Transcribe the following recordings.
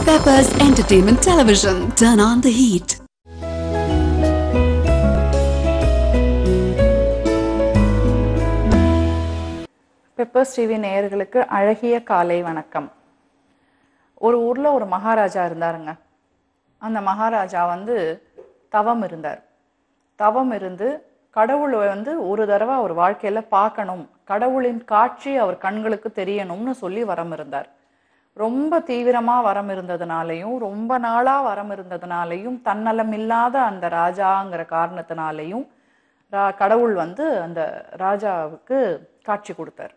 Peppers Entertainment Television. Turn on the heat. Peppers TV நேயர்களுக்கு அழகிய காலை வணக்கம் ஒரு ஊர்ல ஒரு மகாராஜா இருந்தாருங்க அந்த மகாராஜா வந்து தவம் இருந்தார் தவம் இருந்து கடவுளை வந்து ஒரு தடவை அவர் வாழ்க்கையில பார்க்கணும் கடவுளின் காட்சி அவர் கண்களுக்கு தெரியணும்னு சொல்லி வரம் இருந்தார் ரொம்ப தீவிரமா வரம் இருந்ததுனாலையும் ரொம்ப நாளா வரம் இருந்ததுனாலையும் தன்னலம் இல்லாத அந்த ராஜாங்கிற காரணத்தினாலையும் ரா- கடவுள் வந்து அந்த ராஜாவுக்கு காட்சி கொடுத்தார்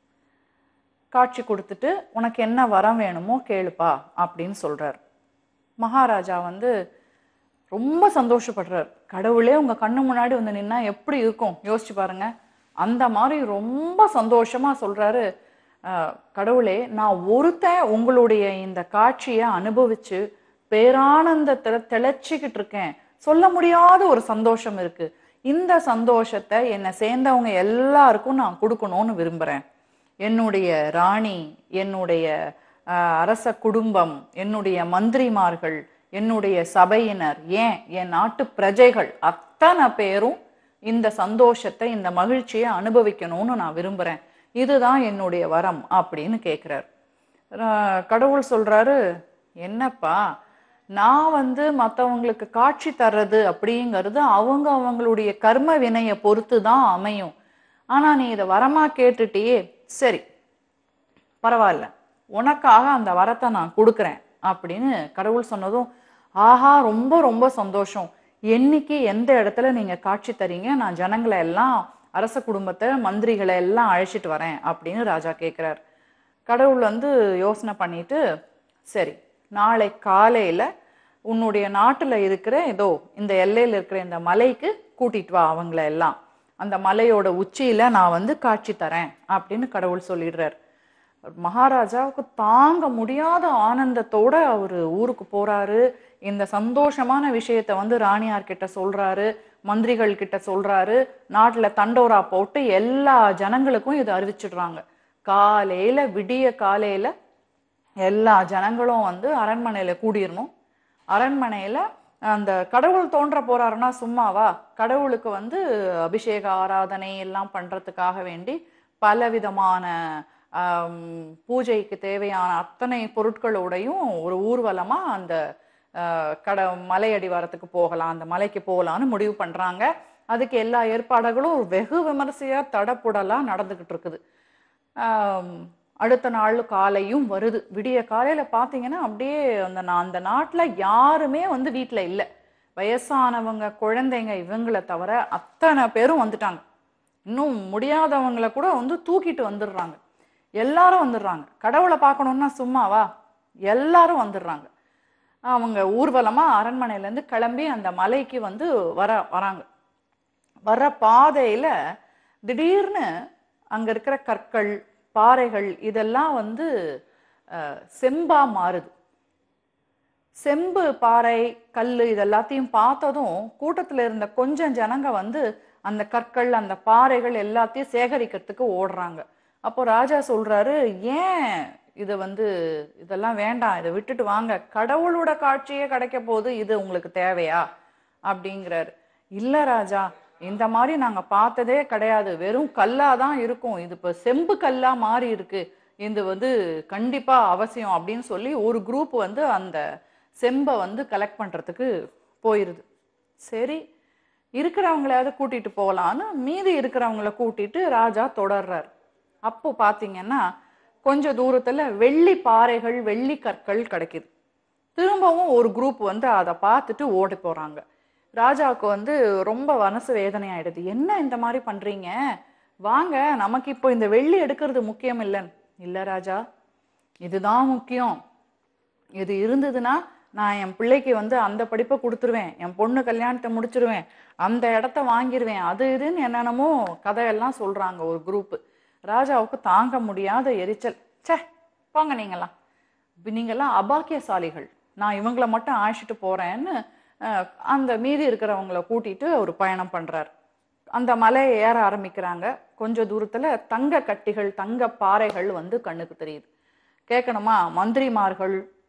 காட்சி கொடுத்துட்டு உனக்கு என்ன வரம் வேணுமோ கேளுப்பா அப்படின்னு சொல்றார் மகாராஜா வந்து ரொம்ப சந்தோஷப்படுறார் கடவுளே உங்க கண்ணு முன்னாடி வந்து நின்னா எப்படி இருக்கும் யோசிச்சு பாருங்க அந்த மாதிரி ரொம்ப சந்தோஷமா சொல்றாரு "அஹ், கடவுளே நான் ஒருத்தன் உங்களுடைய இந்த காட்சியை அனுபவிச்சு பேரானந்தத்துல திளைச்சிக்கிட்டு இருக்கேன் சொல்ல முடியாத ஒரு சந்தோஷம் இருக்கு இந்த சந்தோஷத்தை என்னை சேர்ந்தவங்க எல்லாருக்கும் நான் கொடுக்கணும்னு விரும்புறேன் என்னுடைய ராணி என்னுடைய அஹ், அரச குடும்பம் என்னுடைய மந்திரிமார்கள் என்னுடைய சபையினர் ஏன் என் நாட்டு பிரஜைகள் அத்தனை பேரும் இந்த சந்தோஷத்தை இந்த மகிழ்ச்சியை அனுபவிக்கணும்னு நான் விரும்புறேன் இதுதான் என்னுடைய வரம் அப்படின்னு கேட்குறார் கடவுள் சொல்றாரு என்னப்பா நான் வந்து மற்றவங்களுக்கு காட்சி தர்றது அப்படிங்கிறது அவங்க அவங்களுடைய கர்ம வினையை பொறுத்து தான் அமையும் ஆனா நீ இதை வரமா கேட்டுட்டியே சரி பரவாயில்ல உனக்காக அந்த வரத்தை நான் கொடுக்குறேன் அப்படின்னு கடவுள் சொன்னதும் ஆஹா ரொம்ப ரொம்ப சந்தோஷம் என்னைக்கு எந்த இடத்துல நீங்க காட்சி தரீங்க நான் ஜனங்களை எல்லாம் அரச குடும்பத்தை மந்திரிகளை எல்லாம் அழைச்சிட்டு வரேன் அப்படின்னு ராஜா கேட்குறார் கடவுள் வந்து யோசனை பண்ணிட்டு சரி நாளை காலையில உன்னுடைய நாட்டுல இருக்கிற ஏதோ இந்த எல்லையில இருக்கிற இந்த மலைக்கு கூட்டிட்டு வா அவங்கள எல்லாம் அந்த மலையோட உச்சியில நான் வந்து காட்சி தரேன் அப்படின்னு கடவுள் சொல்லிடுறார் மகாராஜாவுக்கு தாங்க முடியாத ஆனந்தத்தோட அவர் ஊருக்கு போறாரு இந்த சந்தோஷமான விஷயத்த வந்து ராணியார் கிட்ட சொல்றாரு மந்திரிகள் கிட்ட சொல்றாரு நாட்டுல தண்டோரா போட்டு எல்லா ஜனங்களுக்கும் இதை அறிவிச்சிடுறாங்க காலையில விடிய காலையில எல்லா ஜனங்களும் வந்து அரண்மனையில கூடிரணும் அரண்மனையில அந்த கடவுள் தோன்ற போறாருன்னா சும்மாவா கடவுளுக்கு வந்து அபிஷேக ஆராதனை எல்லாம் பண்றதுக்காக வேண்டி பலவிதமான ஆம், பூஜைக்கு தேவையான அத்தனை பொருட்களோடையும் ஒரு ஊர்வலமா அந்த ஆஹ், கட மலை அடிவாரத்துக்கு போகலாம் அந்த மலைக்கு போகலான்னு முடிவு பண்றாங்க அதுக்கு எல்லா ஏற்பாடுகளும் வெகு விமரிசையா தடப்புடலா நடந்துகிட்டு இருக்குது ஆம், அடுத்த நாள் காலையும் வருது விடிய காலையில பாத்தீங்கன்னா அப்படியே அந்த நா- அந்த நாட்டுல யாருமே வந்து வீட்ல இல்லை வயசானவங்க குழந்தைங்க இவங்கள தவிர அத்தனை பேரும் வந்துட்டாங்க இன்னும் முடியாதவங்கள கூட வந்து தூக்கிட்டு வந்துடுறாங்க எல்லாரும் வந்துடுறாங்க கடவுளை பார்க்கணும்னா சும்மாவா எல்லாரும் வந்துடுறாங்க அவங்க ஊர்வலமா அரண்மனையில இருந்து கிளம்பி அந்த மலைக்கு வந்து வர வராங்க வர்ற பாதையில திடீர்னு அங்க இருக்கிற கற்கள் பாறைகள் இதெல்லாம் வந்து அஹ், செம்பா மாறுது செம்பு பாறை கல் இதெல்லாத்தையும் பார்த்ததும் கூட்டத்துல இருந்த கொஞ்சம் ஜனங்க வந்து அந்த கற்கள் அந்த பாறைகள் எல்லாத்தையும் சேகரிக்கிறதுக்கு ஓடுறாங்க அப்போ ராஜா சொல்றாரு ஏன் இது வந்து இதெல்லாம் வேண்டாம் இதை விட்டுட்டு வாங்க கடவுளோட காட்சியே கிடைக்க போகுது இது உங்களுக்கு தேவையா அப்படிங்கிறாரு இல்ல ராஜா இந்த மாதிரி நாங்க பார்த்ததே கிடையாது வெறும் கல்லா தான் இருக்கும் இது இப்ப செம்பு கல்லா மாறி இருக்கு இது வந்து கண்டிப்பா அவசியம் அப்படின்னு சொல்லி ஒரு குரூப் வந்து அந்த செம்பை வந்து கலெக்ட் பண்றதுக்கு போயிருது சரி இருக்கிறவங்களையாவது கூட்டிட்டு போகலான்னு மீதி இருக்கிறவங்கள கூட்டிட்டு ராஜா தொடர்றார் அப்போ பாத்தீங்கன்னா கொஞ்ச தூரத்துல வெள்ளி பாறைகள் வெள்ளி கற்கள் கிடைக்குது திரும்பவும் ஒரு குரூப் வந்து அதை பார்த்துட்டு ஓடி போறாங்க ராஜாவுக்கு வந்து ரொம்ப மனசு வேதனை ஆயிடுது என்ன இந்த மாதிரி பண்றீங்க வாங்க நமக்கு இப்போ இந்த வெள்ளி எடுக்கிறது முக்கியம் இல்லைன்னு இல்ல ராஜா இதுதான் முக்கியம் இது இருந்ததுன்னா நான் என் பிள்ளைக்கு வந்து அந்த படிப்பை கொடுத்துருவேன் என் பொண்ணு கல்யாணத்தை முடிச்சிருவேன் அந்த இடத்த வாங்கிடுவேன் அது இதுன்னு என்னென்னமோ கதையெல்லாம் சொல்றாங்க ஒரு குரூப் ராஜாவுக்கு தாங்க முடியாத எரிச்சல் ச்சே போங்க நீங்களாம் இப்ப நீங்கெல்லாம் அபாக்கியசாலிகள் நான் இவங்கள மட்டும் அழைச்சிட்டு போறேன்னு அஹ், அந்த மீதி இருக்கிறவங்கள கூட்டிட்டு ஒரு பயணம் பண்றார் அந்த மலையை ஏற ஆரம்பிக்கிறாங்க கொஞ்ச தூரத்துல தங்க கட்டிகள் தங்க பாறைகள் வந்து கண்ணுக்கு தெரியுது கேட்கணுமா மந்திரிமார்கள்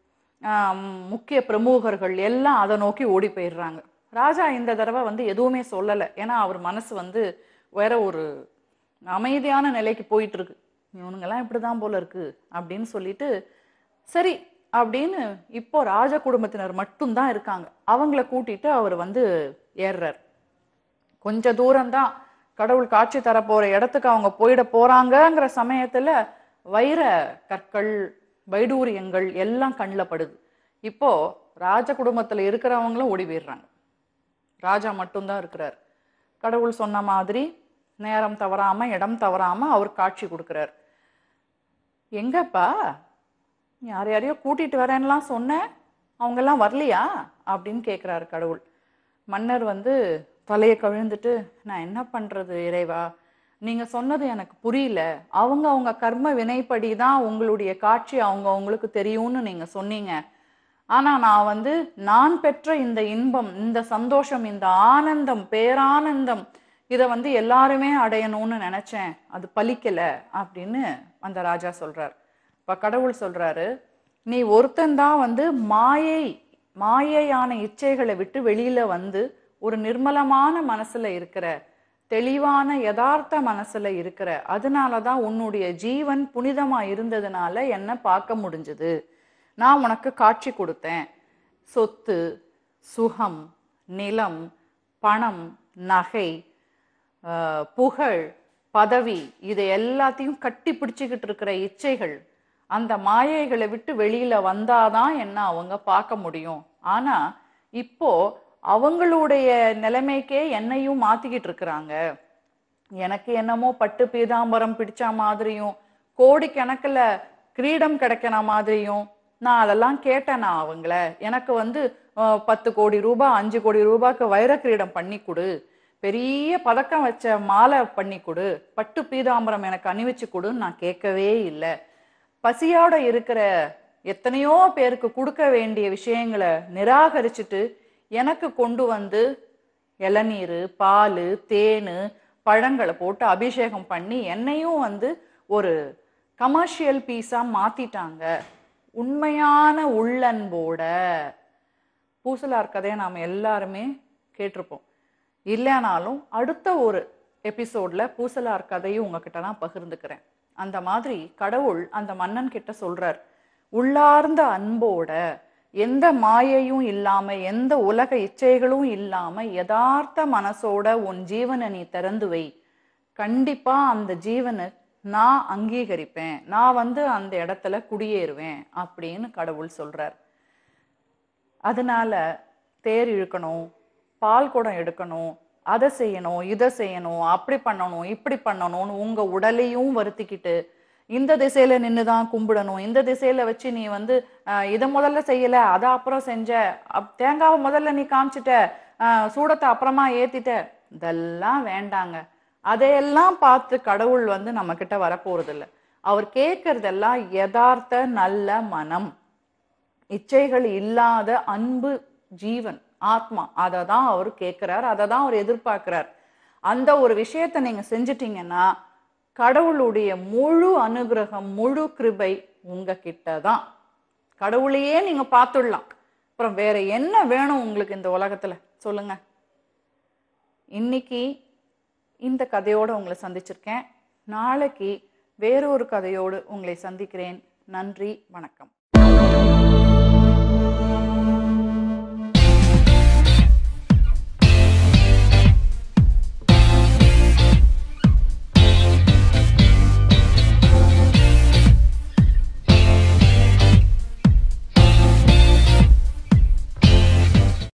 ஆஹ் முக்கிய பிரமுகர்கள் எல்லாம் அதை நோக்கி ஓடி போயிடுறாங்க ராஜா இந்த தடவை வந்து எதுவுமே சொல்லலை ஏன்னா அவர் மனசு வந்து வேற ஒரு அமைதியான நிலைக்கு போயிட்டு இருக்கு இவனுங்கெல்லாம் இப்படிதான் போல இருக்கு அப்படின்னு சொல்லிட்டு சரி அப்படின்னு இப்போ ராஜ குடும்பத்தினர் மட்டும்தான் இருக்காங்க அவங்கள கூட்டிட்டு அவர் வந்து ஏறுறார் கொஞ்ச தூரம்தான் கடவுள் காட்சி தரப்போற இடத்துக்கு அவங்க போயிட போறாங்கங்கிற சமயத்துல வைர கற்கள் வைடூரியங்கள் எல்லாம் கண்ணில் படுது இப்போ ராஜ குடும்பத்துல இருக்கிறவங்களும் ஓடி போயிடுறாங்க ராஜா மட்டும்தான் இருக்கிறார் கடவுள் சொன்ன மாதிரி நேரம் தவறாம இடம் தவறாம அவர் காட்சி கொடுக்கிறார் எங்கப்பா யார் யாரையோ கூட்டிட்டு வரேன்லாம் சொன்னேன் அவங்கெல்லாம் வரலையா அப்படின்னு கேட்குறாரு கடவுள் மன்னர் வந்து தலையை கவிழ்ந்துட்டு நான் என்ன பண்றது இறைவா நீங்க சொன்னது எனக்கு புரியல அவங்க அவங்க கர்ம வினைப்படி தான் உங்களுடைய காட்சி அவங்க அவங்களுக்கு தெரியும்னு நீங்க சொன்னீங்க ஆனா நான் வந்து நான் பெற்ற இந்த இன்பம் இந்த சந்தோஷம் இந்த ஆனந்தம் பேரானந்தம் இதை வந்து எல்லாருமே அடையணும்னு நினைச்சேன் அது பலிக்கல அப்படின்னு அந்த ராஜா சொல்றார் இப்ப கடவுள் சொல்றாரு நீ ஒருத்தன்தான் வந்து மாயை மாயையான இச்சைகளை விட்டு வெளியில வந்து ஒரு நிர்மலமான மனசுல இருக்கிற தெளிவான யதார்த்த மனசுல இருக்கிற அதனாலதான் உன்னுடைய ஜீவன் புனிதமா இருந்ததுனால என்ன பார்க்க முடிஞ்சது நான் உனக்கு காட்சி கொடுத்தேன் சொத்து சுகம் நிலம் பணம் நகை ஆஹ், புகழ் பதவி இதை எல்லாத்தையும் கட்டி பிடிச்சுக்கிட்டு இருக்கிற இச்சைகள் அந்த மாயைகளை விட்டு வெளியில வந்தாதான் என்ன அவங்க பார்க்க முடியும் ஆனா இப்போ அவங்களுடைய நிலைமைக்கே என்னையும் மாத்திக்கிட்டு இருக்கிறாங்க எனக்கு என்னமோ பட்டு பீதாம்பரம் பிடிச்ச மாதிரியும் கோடிக்கணக்குல கிரீடம் கிடைக்கிற மாதிரியும் நான் அதெல்லாம் கேட்டேன் நான் அவங்கள எனக்கு வந்து அஹ், பத்து கோடி ரூபாய் அஞ்சு கோடி ரூபாய்க்கு வைர கிரீடம் பண்ணி கொடு பெரிய பதக்கம் வச்ச மாலை பண்ணி கொடு பட்டு பீதாம்பரம் எனக்கு அணிவிச்சு கொடுன்னு நான் கேட்கவே இல்லை பசியோட இருக்கிற எத்தனையோ பேருக்கு கொடுக்க வேண்டிய விஷயங்களை நிராகரிச்சுட்டு எனக்கு கொண்டு வந்து இளநீர் பால் தேன் பழங்களை போட்டு அபிஷேகம் பண்ணி என்னையும் வந்து ஒரு கமர்ஷியல் பீஸா மாத்திட்டாங்க உண்மையான உள்ளன்போட பூசலார் கதையை நாம் எல்லாருமே கேட்டிருப்போம் இல்லைனாலும் அடுத்த ஒரு எபிசோட்ல பூசலார் கதையும் உங்ககிட்ட நான் பகிர்ந்துக்கிறேன் அந்த மாதிரி கடவுள் அந்த மன்னன் கிட்ட சொல்றார் உள்ளார்ந்த அன்போட எந்த மாயையும் இல்லாம எந்த உலக இச்சைகளும் இல்லாம யதார்த்த மனசோட உன் ஜீவனை நீ திறந்து வை கண்டிப்பா அந்த ஜீவனை நான் அங்கீகரிப்பேன் நான் வந்து அந்த இடத்துல குடியேறுவேன் அப்படின்னு கடவுள் சொல்றார் அதனால தேர் இழுக்கணும் பால் குடம் எடுக்கணும் அதை செய்யணும் இதை செய்யணும் அப்படி பண்ணணும் இப்படி பண்ணணும்னு உங்க உடலையும் வருத்திக்கிட்டு இந்த திசையில நின்று தான் கும்பிடணும் இந்த திசையில வச்சு நீ வந்து ஆஹ், இதை முதல்ல செய்யல அதை அப்புறம் செஞ்ச அப்- தேங்காவை முதல்ல நீ காமிச்சிட்ட ஆஹ், சூடத்தை அப்புறமா ஏத்திட்ட இதெல்லாம் வேண்டாங்க அதையெல்லாம் பார்த்து கடவுள் வந்து நம்ம கிட்ட வரப்போறது இல்ல அவர் கேட்கறதெல்லாம் யதார்த்த நல்ல மனம் இச்சைகள் இல்லாத அன்பு ஜீவன் ஆத்மா அதை தான் அவர் கேட்கிறார் அதை தான் அவர் எதிர்பார்க்கிறார் அந்த ஒரு விஷயத்தை நீங்க செஞ்சிட்டீங்கன்னா கடவுளுடைய முழு அனுகிரகம் முழு கிருபை உங்ககிட்ட தான் கடவுளையே நீங்க பார்த்துடலாம் அப்புறம் வேற என்ன வேணும் உங்களுக்கு இந்த உலகத்துல சொல்லுங்க இன்னைக்கு இந்த கதையோட உங்களை சந்திச்சிருக்கேன் நாளைக்கு வேறொரு கதையோடு உங்களை சந்திக்கிறேன் நன்றி வணக்கம்